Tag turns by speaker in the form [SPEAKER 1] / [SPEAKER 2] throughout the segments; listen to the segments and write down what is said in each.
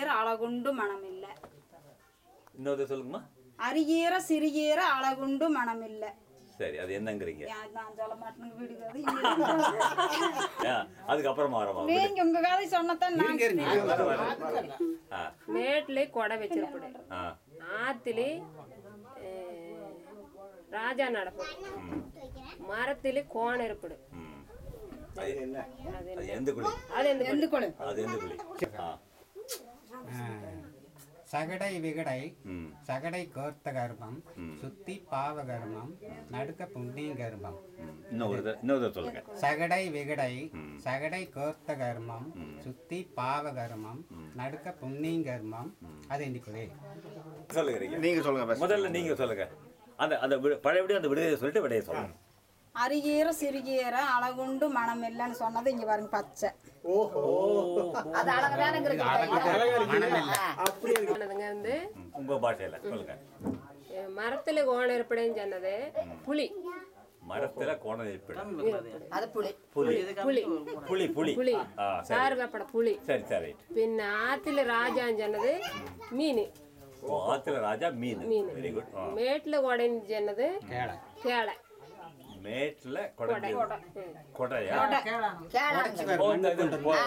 [SPEAKER 1] சிறியீர அழகுண்டு மனமில்லை
[SPEAKER 2] இன்னொரு சொல்லுங்கம்மா
[SPEAKER 1] அரிகீர சிறியீர அழகுண்டு மனமில்லை
[SPEAKER 2] சரி அது என்னங்கிறீங்க
[SPEAKER 1] ஏன் நான் சொல்ல மாட்டேங்க விடுகிறது
[SPEAKER 2] ஆ, அதுக்கப்புறமா வரமா
[SPEAKER 1] நீங்க உங்க கதை சொன்னதான் நான்
[SPEAKER 2] ஆ
[SPEAKER 3] மேட்ல கொடை வச்சிருப்படு
[SPEAKER 2] ஆ
[SPEAKER 3] ஆத்துல ராஜா நடப்படு மரத்துல கோணம் இருப்படு
[SPEAKER 2] ம் அது அது எந்த குழி
[SPEAKER 3] அது எந்த
[SPEAKER 1] எந்த கொடு
[SPEAKER 2] அது எந்த குழி ஆ
[SPEAKER 4] சகடை விகடை
[SPEAKER 2] ம்
[SPEAKER 4] சகடை கோர்த்த கர்ப்பம் சுத்தி பாவ கர்மம் நடுக்க புண்ணிய கர்ப்பம்
[SPEAKER 2] ம். இன்னொரு தடவை- இன்னொரு தடவை சொல்லுங்க
[SPEAKER 4] சகடை விகடை சகடை கோர்த்த கர்மம் சுத்தி பாவ கர்மம் நடுக்க புண்ணிய கர்மம் அது இன்னைக்கு
[SPEAKER 2] சொல்லுங்க
[SPEAKER 5] நீங்க சொல்லுங்க first.
[SPEAKER 2] முதல்ல நீங்க சொல்லுங்க அந்த அந்த விடு- பழையபடி அந்த விடுதலை சொல்லிட்டு விடையை சொல்லுங்க
[SPEAKER 1] அரிகீர சிறுகீர அழகுண்டு மனமில்லைன்னு சொன்னது இங்க பாருங்க பச்சை
[SPEAKER 3] சொன்னதுங்க வந்து
[SPEAKER 2] உங்க பாஷையில சொல்லுங்க
[SPEAKER 3] அஹ், மரத்துல கோணம் இருப்படுன்னு சொன்னது புலி
[SPEAKER 2] மரத்துல கோணம் ஏற்படும்
[SPEAKER 6] அது புளி
[SPEAKER 2] புலி
[SPEAKER 3] புலி
[SPEAKER 2] புலி புலி
[SPEAKER 3] புலி
[SPEAKER 2] ஆ சரி
[SPEAKER 3] சாறு வேப்பட புலி
[SPEAKER 2] சரி சரி
[SPEAKER 3] பின்ன ஆத்துல ராஜான்னு சொன்னது மீன்
[SPEAKER 2] ஓ ஆத்துல ராஜா மீன்
[SPEAKER 3] மீன்
[SPEAKER 2] வெரி குட்
[SPEAKER 3] மேட்ல கொடைன்னு சொன்னது
[SPEAKER 4] கேளை
[SPEAKER 3] கேளை
[SPEAKER 2] மேட்ல கொடை கொடையா
[SPEAKER 6] கேளாங்க
[SPEAKER 2] ஓ, இந்த இது போ-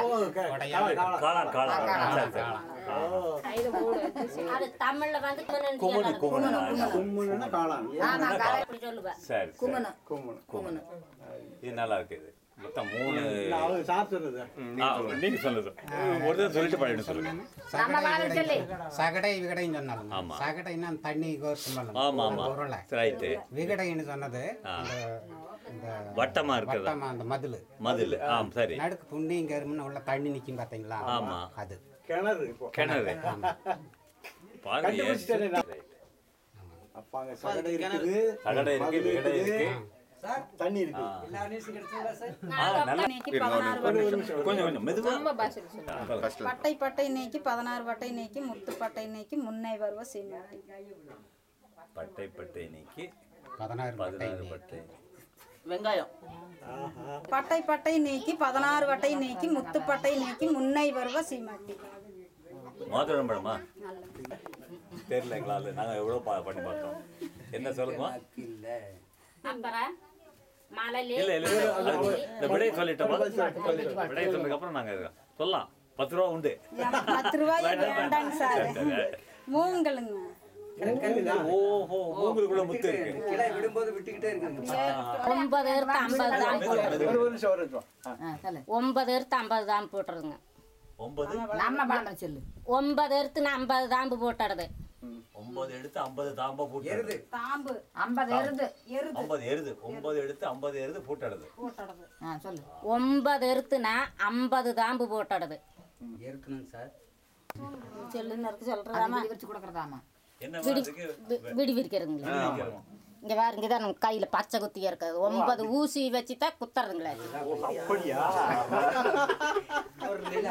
[SPEAKER 2] காளான் காளான் சரி சரி ஆ.
[SPEAKER 3] இது மூணு வச்சு செய்யணும்.
[SPEAKER 6] அது தமிழ்ல வந்து
[SPEAKER 2] குமுனு குமுனு
[SPEAKER 5] கும்முன்னா காளான்
[SPEAKER 6] ஆமா காலை இப்படி சொல்லுவேன்
[SPEAKER 2] சரி
[SPEAKER 6] குமுனு
[SPEAKER 5] கும்முனு
[SPEAKER 2] குமுனு இது நல்லா இருக்கு இது மொத்தம் மூணு
[SPEAKER 5] அவர் சாப்பிடுறது
[SPEAKER 2] ஆ, நீங்க சொல்லுங்க ஒரு தடவை சொல்லிட்டு பழைய சொல்லுங்க
[SPEAKER 6] நம்ம வாழை சொல்லி
[SPEAKER 4] சகடை விகடைன்னு சொன்னாலும்
[SPEAKER 2] ஆமா.
[SPEAKER 4] சகடைன்னா தண்ணி கோர்த்து
[SPEAKER 2] ஆமா ஆமா
[SPEAKER 4] உருளை
[SPEAKER 2] ரைட்டு
[SPEAKER 4] விகடைன்னு சொன்னது இந்த இந்த
[SPEAKER 2] வட்டமா இருக்கிறதா
[SPEAKER 4] வட்டமா அந்த மதில்
[SPEAKER 2] மதில் ஆம் சரி
[SPEAKER 4] நடுக்கு புண்ணியம் கரும்புன்னு உள்ள தண்ணி நிக்கும் பாத்தீங்களா
[SPEAKER 2] ஆமா.
[SPEAKER 4] அது
[SPEAKER 5] கிணறு இப்போ
[SPEAKER 2] கிணறு பாருங்க
[SPEAKER 5] கண்டுபிடிச்சிட்டேனே நான்.
[SPEAKER 2] Right.
[SPEAKER 5] அப்ப அங்க சகடை இருக்குது
[SPEAKER 2] சகடை இருக்கு விகடை இருக்கு
[SPEAKER 5] தண்ணி இருக்கு
[SPEAKER 2] ஆ, நல்லா
[SPEAKER 1] இன்னைக்கு பதினாறு வட்டை
[SPEAKER 2] கொஞ்சம் கொஞ்சம் மெதுவா
[SPEAKER 3] நம்ம பாஷையில் சொல்லுவோம்
[SPEAKER 1] பட்டை பட்டை நீக்கி பதினாறு பட்டை நீக்கி முத்து பட்டை நீக்கி முன்னை வருவ சீமாட்டி
[SPEAKER 2] பட்டை பட்டை நீக்கி
[SPEAKER 4] பதினாறு பட்டை
[SPEAKER 2] பதினாறு பட்டை
[SPEAKER 7] வெங்காயம்
[SPEAKER 1] பட்டை பட்டை நீக்கி பதினாறு வட்டை நீக்கி முத்து பட்டை நீக்கி முன்னை வருவ சீமாட்டி
[SPEAKER 2] மாதுளம் பழமா தெரியல எங்களால் நாங்கள் எவ்வளோ பா பண்ணி பார்த்தோம் என்ன சொல்லுங்க
[SPEAKER 6] அப்புறம் மலையிலே
[SPEAKER 2] இல்ல இல்ல இல்ல. அது இந்த விடையை சொல்லிட்டோமா விடையை சொன்னதுக்கு அப்புறம் நாங்க இருக்கோம். சொல்லலாம் பத்து ரூபா உண்டு
[SPEAKER 1] பத்து ரூபாய் வேண்டாங்க சார்
[SPEAKER 2] சரி, சரி.
[SPEAKER 1] மூங்கலுங்க
[SPEAKER 2] ஓஹோ உங்களுக்குள்ள முத்து இருக்கு
[SPEAKER 7] கிளை விடும்போது விட்டுக்கிட்டே இருக்குங்க
[SPEAKER 6] ஒன்பது எடுத்து ஐம்பது தான் போட்டுருங்க
[SPEAKER 5] ஒரு நிமிஷம் ஒரு நிமிஷம் ஆ.
[SPEAKER 6] ஒன்பது எடுத்து ஐம்பது தான் போட்டுருங்க
[SPEAKER 2] ஒன்பது
[SPEAKER 6] நம்ம பழம் சொல்லு ஒன்பது எடுத்து ஐம்பது தாம்பு போட்டுறது
[SPEAKER 2] ஒன்பது எடுத்து ஐம்பது தாம்பா பூட்டுறது
[SPEAKER 1] தாம்பு
[SPEAKER 6] ஐம்பது எருது
[SPEAKER 2] ஐம்பது எருது ஒன்பது எடுத்து ஐம்பது எருது பூட்டுறது
[SPEAKER 6] சொல்லு ஒன்பது எடுத்துனா ஐம்பது தாம்பு போட்டுறது
[SPEAKER 7] இருக்கணுங்க சார்
[SPEAKER 6] சொல்லுன்னு இருக்கு சொல்றதாமா வச்சு கொடுக்கறதாமா
[SPEAKER 2] என்ன
[SPEAKER 6] விடி
[SPEAKER 2] அதுக்கு
[SPEAKER 6] விடி விரிக்கிறதுங்களா இங்க பாருங்க இதான் நம்ம கையில பச்சை குத்தியா இருக்குது ஒன்பது ஊசி வச்சு தான் குத்துறதுங்களே
[SPEAKER 5] அப்படியா